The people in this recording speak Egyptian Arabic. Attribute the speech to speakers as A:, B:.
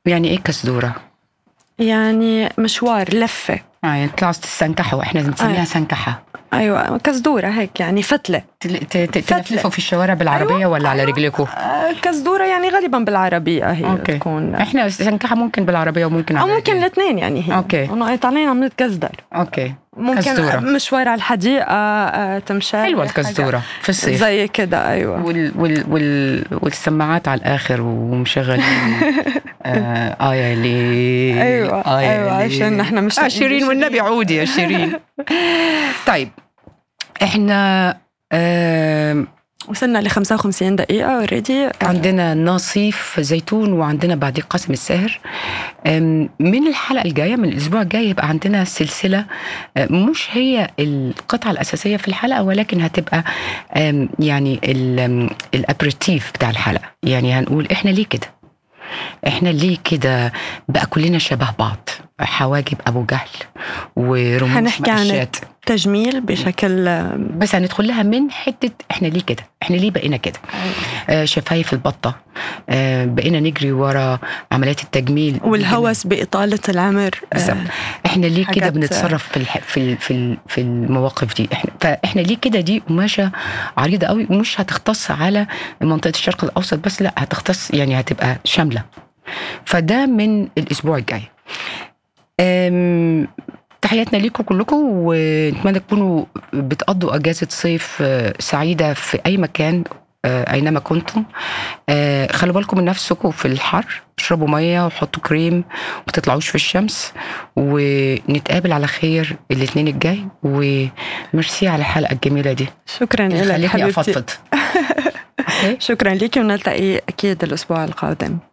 A: يعني ايه كزدوره؟
B: يعني مشوار لفه
A: اه يعني طلعوا تستنكحوا احنا بنسميها
B: آه.
A: سنكحه
B: ايوه كزدوره هيك يعني فتله
A: تل- ت- ت- تلفلفوا في الشوارع بالعربيه
B: أيوة.
A: ولا على رجلكم؟
B: آه، كزدوره يعني غالبا بالعربيه هي
A: اوكي
B: تكون
A: احنا سنكحه ممكن بالعربيه وممكن
B: او
A: على
B: ممكن
A: رجلنا.
B: الاثنين يعني هي
A: أوكي.
B: انه طالعين عم نتكزدر
A: اوكي
B: ممكن
A: كزدورة.
B: مشوار على الحديقه آه، تمشي
A: حلوه الكزدوره في الصيف
B: زي كده ايوه
A: وال وال وال والسماعات على الاخر ومشغلين آه آية لي
B: أيوة،
A: آية
B: أيوة،
A: لي.
B: عشان نحن مش
A: آه شيرين والنبي عودي يا شيرين طيب احنا آه
B: وصلنا ل 55 دقيقه اوريدي
A: عندنا نصيف زيتون وعندنا بعديه قاسم الساهر أم، من الحلقه الجايه من الاسبوع الجاي يبقى عندنا سلسله أه، مش هي القطعه الاساسيه في الحلقه ولكن هتبقى أم، يعني ال- أم، الابريتيف بتاع الحلقه يعني هنقول احنا ليه كده احنا ليه كده بقى كلنا شبه بعض حواجب ابو جهل ورموش
B: هنحكي عن
A: مقشات
B: تجميل بشكل
A: بس هندخل لها من حته احنا ليه كده احنا ليه بقينا كده آه شفايف البطه آه بقينا نجري ورا عمليات التجميل
B: والهوس باطاله العمر
A: بالظبط احنا ليه كده
B: حاجات-
A: بنتصرف في الح... في ال... في ال... في المواقف دي احنا فاحنا ليه كده دي قماشه عريضه قوي ومش هتختص على منطقه الشرق الاوسط بس لا هتختص يعني هتبقى شامله فده من الاسبوع الجاي أم... تحياتنا ليكم كلكم ونتمنى تكونوا بتقضوا اجازه صيف آه، سعيده في اي مكان آه، اينما كنتم آه، خلوا بالكم من نفسكم في الحر اشربوا ميه وحطوا كريم وما تطلعوش في الشمس ونتقابل على خير الاثنين الجاي وميرسي على الحلقه الجميله دي
B: شكرا لك
A: خلتني
B: حبيبتي
A: افضفض أوكي؟
B: شكرا لك ونلتقي اكيد الاسبوع القادم